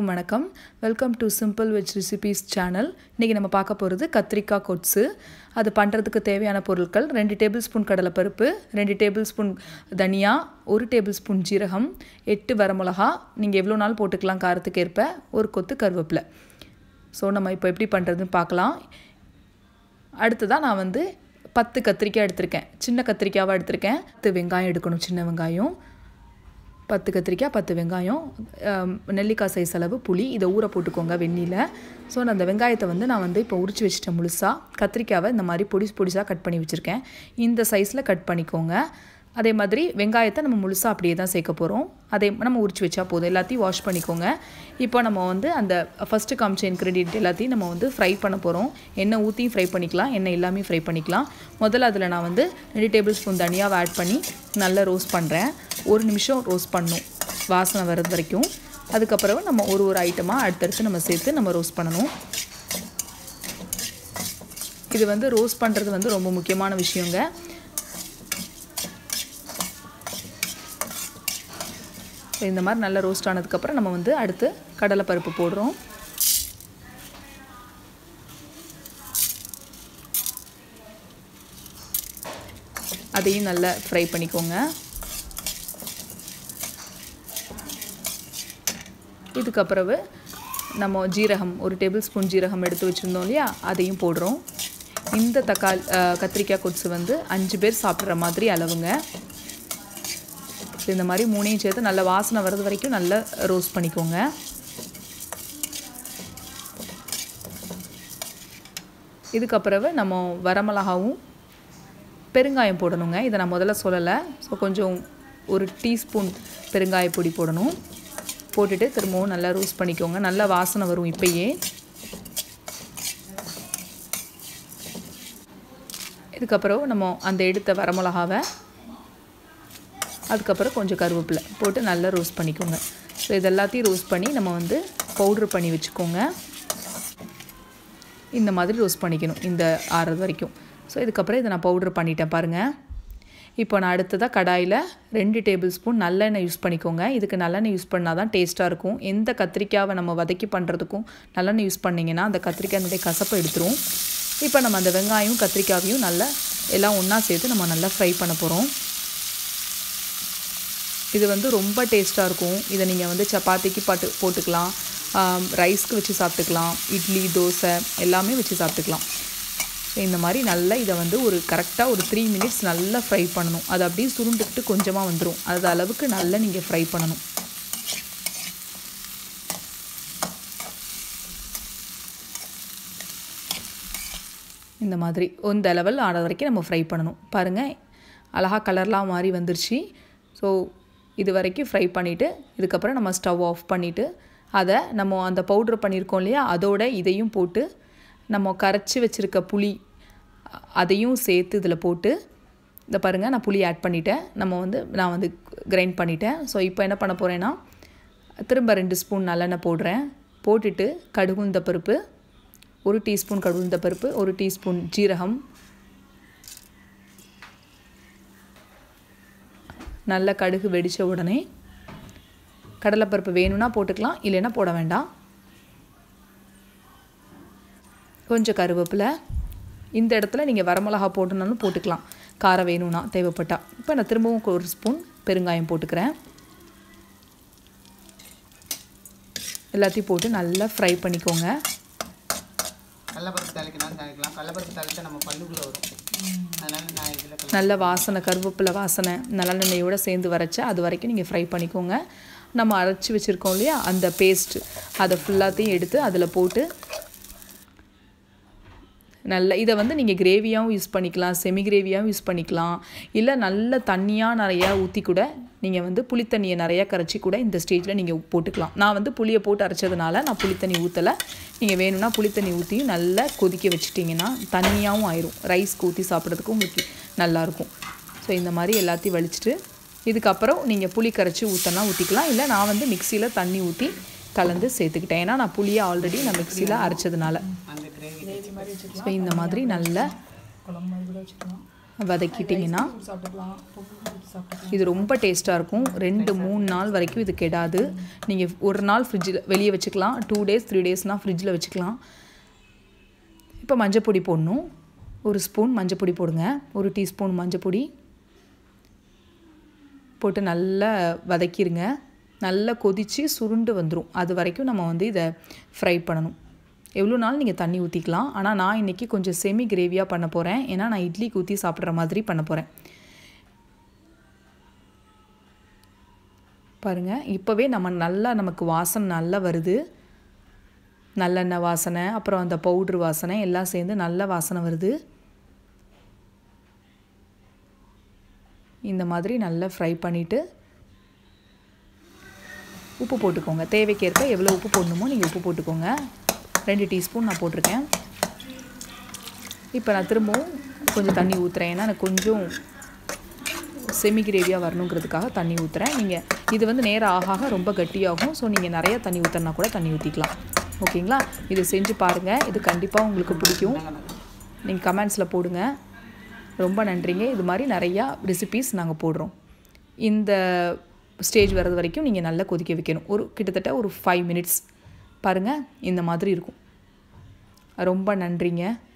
அனைவருக்கும் வணக்கம் welcome to simple veg recipes channel இன்றைக்கி நம்ம பார்க்க போகிறது கத்திரிக்காய் கொட்ஸு அது பண்ணுறதுக்கு தேவையான பொருட்கள் ரெண்டு டேபிள் ஸ்பூன் கடலைப்பருப்பு ரெண்டு டேபிள் ஸ்பூன் தனியா ஒரு டேபிள் ஸ்பூன் ஜீரகம் எட்டு வரமிளகா நீங்கள் எவ்வளோ நாள் போட்டுக்கலாம் காரத்துக்கு ஏற்ப ஒரு கொத்து கருவேப்பிலை ஸோ நம்ம இப்போ எப்படி பண்ணுறதுன்னு பார்க்கலாம் அடுத்ததாக நான் வந்து பத்து கத்திரிக்காய் எடுத்திருக்கேன் சின்ன கத்திரிக்காவாக எடுத்திருக்கேன் பத்து வெங்காயம் எடுக்கணும் சின்ன வெங்காயம் பத்து கத்திரிக்காய் பத்து வெங்காயம் ஆம், நெல்லிக்காய் சைஸ் அளவு புளி இதை ஊற போட்டுக்கோங்க வெந்நியில் ஸோ நான் அந்த வெங்காயத்தை வந்து நான் வந்து இப்போ உரிச்சு வச்சிட்டேன் முழுசாக கத்திரிக்காவை இந்த மாதிரி பொடிசு பொடிசாக கட் பண்ணி வச்சுருக்கேன் இந்த சைஸில் கட் பண்ணிக்கோங்க அதே மாதிரி வெங்காயத்தை நம்ம முழுசாக அப்படியே தான் சேர்க்க போகிறோம் அதே நம்ம உரிச்சு வச்சா போதும் எல்லாத்தையும் வாஷ் பண்ணிக்கோங்க இப்போ நம்ம வந்து அந்த ஃபஸ்ட்டு காமிச்ச இன்க்ரீடியன்ட் எல்லாத்தையும் நம்ம வந்து ஃப்ரை பண்ண போகிறோம் எண்ணெய் ஊற்றியும் ஃப்ரை பண்ணிக்கலாம் எண்ணெய் எல்லாமே ஃப்ரை பண்ணிக்கலாம் முதல்ல அதில் நான் வந்து ரெண்டு டேபிள் ஸ்பூன் தனியாக ஆட் பண்ணி நல்லா ரோஸ்ட் பண்ணுறேன் ஒரு நிமிஷம் ரோஸ்ட் பண்ணணும் வாசனை வர்றது வரைக்கும் அதுக்கப்புறம் நம்ம ஒரு ஒரு ஐட்டமாக அடுத்தடுத்து நம்ம சேர்த்து நம்ம ரோஸ்ட் பண்ணணும் இது வந்து ரோஸ்ட் பண்ணுறது வந்து ரொம்ப முக்கியமான விஷயங்க ஸோ இந்த மாதிரி நல்லா ரோஸ்ட் ஆனதுக்கப்புறம் நம்ம வந்து அடுத்து கடலைப்பருப்பு போடுறோம் அதையும் நல்லா ஃப்ரை பண்ணிக்கோங்க இதுக்கப்புறவு நம்ம ஜீரகம் ஒரு டேபிள் ஸ்பூன் ஜீரகம் எடுத்து வச்சுருந்தோம் இல்லையா அதையும் போடுறோம் இந்த தக்காளி கத்திரிக்காய் கொட்ஸு வந்து அஞ்சு பேர் சாப்பிட்ற மாதிரி அளவுங்க ஸோ இந்த மாதிரி மூணையும் சேர்த்து நல்ல வாசனை வர்றது வரைக்கும் நல்லா ரோஸ்ட் பண்ணிக்கோங்க இதுக்கப்புறவு நம்ம வரமிளகாவும் பெருங்காயம் போடணுங்க இதை நான் முதல்ல சொல்லலை ஸோ கொஞ்சம் ஒரு டீஸ்பூன் பெருங்காய பொடி போடணும் போட்டுட்டு திரும்பவும் நல்லா ரோஸ்ட் பண்ணிக்கோங்க நல்லா வாசனை வரும் இப்பயே இதுக்கப்புறம் நம்ம அந்த எடுத்த வரமிளகாவை அதுக்கப்புறம் கொஞ்சம் கருவேப்பிலை போட்டு நல்லா ரோஸ்ட் பண்ணிக்கோங்க ஸோ இது எல்லாத்தையும் ரோஸ்ட் பண்ணி நம்ம வந்து பவுட்ரு பண்ணி வச்சுக்கோங்க இந்த மாதிரி ரோஸ்ட் பண்ணிக்கணும் இந்த ஆறுறது வரைக்கும் ஸோ இதுக்கப்புறம் இதை நான் பவுட்ரு பண்ணிட்டேன் பாருங்கள் இப்போ நான் அடுத்ததாக கடாயில் ரெண்டு டேபிள் ஸ்பூன் நல்லெண்ணெய் யூஸ் பண்ணிக்கோங்க இதுக்கு நல்லெண்ணெய் யூஸ் பண்ணால் தான் டேஸ்ட்டாக இருக்கும் எந்த கத்திரிக்காவை நம்ம வதக்கி பண்ணுறதுக்கும் நல்லெண்ணெய் யூஸ் பண்ணிங்கன்னா அந்த கத்திரிக்காயினுடைய கசப்பை எடுத்துரும் இப்போ நம்ம அந்த வெங்காயம் கத்திரிக்காவையும் நல்லா எல்லாம் ஒன்றா சேர்த்து நம்ம நல்லா ஃப்ரை பண்ண போகிறோம் இது வந்து ரொம்ப டேஸ்ட்டாக இருக்கும் இதை நீங்கள் வந்து சப்பாத்திக்கு பாட்டு போட்டுக்கலாம் ரைஸ்க்கு வச்சு சாப்பிட்டுக்கலாம் இட்லி தோசை எல்லாமே வச்சு சாப்பிட்டுக்கலாம் ஸோ இந்த மாதிரி நல்லா இதை வந்து ஒரு கரெக்டாக ஒரு த்ரீ மினிட்ஸ் நல்லா ஃப்ரை பண்ணணும் அது அப்படியே சுருண்டுக்கிட்டு கொஞ்சமாக வந்துடும் அது அளவுக்கு நல்லா நீங்கள் ஃப்ரை பண்ணணும் இந்த மாதிரி இந்த லெவல் ஆன வரைக்கும் நம்ம ஃப்ரை பண்ணணும் பாருங்கள் அழகாக கலர்லாம் மாறி வந்துருச்சு ஸோ இது வரைக்கும் ஃப்ரை பண்ணிவிட்டு இதுக்கப்புறம் நம்ம ஸ்டவ் ஆஃப் பண்ணிவிட்டு அதை நம்ம அந்த பவுட்ரு பண்ணியிருக்கோம் இல்லையா அதோட இதையும் போட்டு நம்ம கரைச்சி வச்சுருக்க புளி அதையும் சேர்த்து இதில் போட்டு இந்த பாருங்கள் நான் புளி ஆட் பண்ணிட்டேன் நம்ம வந்து நான் வந்து கிரைண்ட் பண்ணிட்டேன் ஸோ இப்போ என்ன பண்ண போகிறேன்னா திரும்ப ரெண்டு ஸ்பூன் நல்லெண்ணெய் போடுறேன் போட்டுட்டு கடுகுந்த பருப்பு ஒரு டீஸ்பூன் கடுகுந்த பருப்பு ஒரு டீஸ்பூன் ஜீரகம் நல்ல கடுகு வெடித்த உடனே கடலைப்பருப்பு வேணும்னா போட்டுக்கலாம் இல்லைன்னா போட வேண்டாம் கொஞ்சம் கருவேப்பிலை இந்த இடத்துல நீங்கள் வரமிளகா போட்டுனாலும் போட்டுக்கலாம் காரம் வேணும்னா தேவைப்பட்டா இப்போ நான் திரும்பவும் ஒரு ஸ்பூன் பெருங்காயம் போட்டுக்கிறேன் எல்லாத்தையும் போட்டு நல்லா ஃப்ரை பண்ணிக்கோங்க கடலப்பருப்பு தாளிக்கணும் தாளிக்கலாம் கடலப்பருப்பு தாளிச்சா நம்ம பல்லுக்குள்ளே வரும் அதனால நான் இதில் நல்ல வாசனை கருவேப்பிலை வாசனை நல்லெண்ணெயோடு சேர்ந்து வரைச்சா அது வரைக்கும் நீங்கள் ஃப்ரை பண்ணிக்கோங்க நம்ம அரைச்சி வச்சுருக்கோம் இல்லையா அந்த பேஸ்ட் அதை ஃபுல்லாத்தையும் எடுத்து அதில் போட்டு நல்ல இதை வந்து நீங்கள் கிரேவியாகவும் யூஸ் பண்ணிக்கலாம் செமி கிரேவியாகவும் யூஸ் பண்ணிக்கலாம் இல்லை நல்ல தண்ணியாக நிறையா ஊற்றி கூட நீங்கள் வந்து புளித்தண்ணியை நிறையா கரைச்சி கூட இந்த ஸ்டேஜில் நீங்கள் போட்டுக்கலாம் நான் வந்து புளியை போட்டு அரைச்சதுனால நான் புளித்தண்ணி ஊற்றலை நீங்கள் வேணும்னா புளித்தண்ணி ஊற்றியும் நல்லா கொதிக்க வச்சிட்டிங்கன்னா தண்ணியாகவும் ஆயிரும் ரைஸ்க்கு ஊற்றி சாப்பிட்றதுக்கு உங்களுக்கு நல்லாயிருக்கும் ஸோ இந்த மாதிரி எல்லாத்தையும் வலிச்சிட்டு இதுக்கப்புறம் நீங்கள் புளி கரைச்சி ஊற்றினா ஊற்றிக்கலாம் இல்லை நான் வந்து மிக்சியில் தண்ணி ஊற்றி கலந்து சேர்த்துக்கிட்டேன் ஏன்னா நான் புளியை ஆல்ரெடி நான் மிக்சியில் அரைச்சதுனால அந்த கிரேவி ஸோ இந்த மாதிரி நல்ல வதக்கிட்டிங்கன்னா சாப்பிட்டுக்கலாம் சாப்பிட்டுக்கலாம் இது ரொம்ப டேஸ்ட்டாக இருக்கும் ரெண்டு மூணு நாள் வரைக்கும் இது கெடாது நீங்கள் ஒரு நாள் ஃப்ரிட்ஜில் வெளியே வச்சுக்கலாம் டூ டேஸ் த்ரீ டேஸ்னால் ஃப்ரிட்ஜில் வச்சுக்கலாம் இப்போ மஞ்சப்பொடி போடணும் ஒரு ஸ்பூன் மஞ்சப்பொடி போடுங்க ஒரு டீஸ்பூன் மஞ்சப்பொடி போட்டு நல்லா வதக்கிடுங்க நல்லா கொதித்து சுருண்டு வந்துடும் அது வரைக்கும் நம்ம வந்து இதை ஃப்ரை பண்ணணும் எவ்வளோ நாள் நீங்கள் தண்ணி ஊற்றிக்கலாம் ஆனால் நான் இன்றைக்கி கொஞ்சம் செமி கிரேவியாக பண்ண போகிறேன் ஏன்னா நான் இட்லிக்கு ஊற்றி சாப்பிட்ற மாதிரி பண்ண போகிறேன் பாருங்கள் இப்போவே நம்ம நல்லா நமக்கு வாசனை நல்லா வருது நல்லெண்ணெய் வாசனை அப்புறம் அந்த பவுட்ரு வாசனை எல்லாம் சேர்ந்து நல்ல வாசனை வருது இந்த மாதிரி நல்லா ஃப்ரை பண்ணிவிட்டு உப்பு போட்டுக்கோங்க தேவைக்கேற்ப எவ்வளோ உப்பு போடணுமோ நீங்கள் உப்பு போட்டுக்கோங்க ரெண்டு டீஸ்பூன் நான் போட்டிருக்கேன் இப்போ நான் திரும்பவும் கொஞ்சம் தண்ணி ஊற்றுறேன் ஏன்னா எனக்கு கொஞ்சம் செமி கிரேவியாக வரணுங்கிறதுக்காக தண்ணி ஊற்றுறேன் நீங்கள் இது வந்து நேரம் ஆக ஆக ரொம்ப கட்டியாகும் ஸோ நீங்கள் நிறைய தண்ணி ஊற்றுனா கூட தண்ணி ஊற்றிக்கலாம் ஓகேங்களா இது செஞ்சு பாருங்கள் இது கண்டிப்பாக உங்களுக்கு பிடிக்கும் நீங்கள் கமெண்ட்ஸில் போடுங்க ரொம்ப நன்றிங்க இது மாதிரி நிறையா ரெசிபீஸ் நாங்கள் போடுறோம் இந்த ஸ்டேஜ் வர்றது வரைக்கும் நீங்கள் நல்லா கொதிக்க வைக்கணும் ஒரு கிட்டத்தட்ட ஒரு ஃபைவ் மினிட்ஸ் பாருங்கள் இந்த மாதிரி இருக்கும் ரொம்ப நன்றிங்க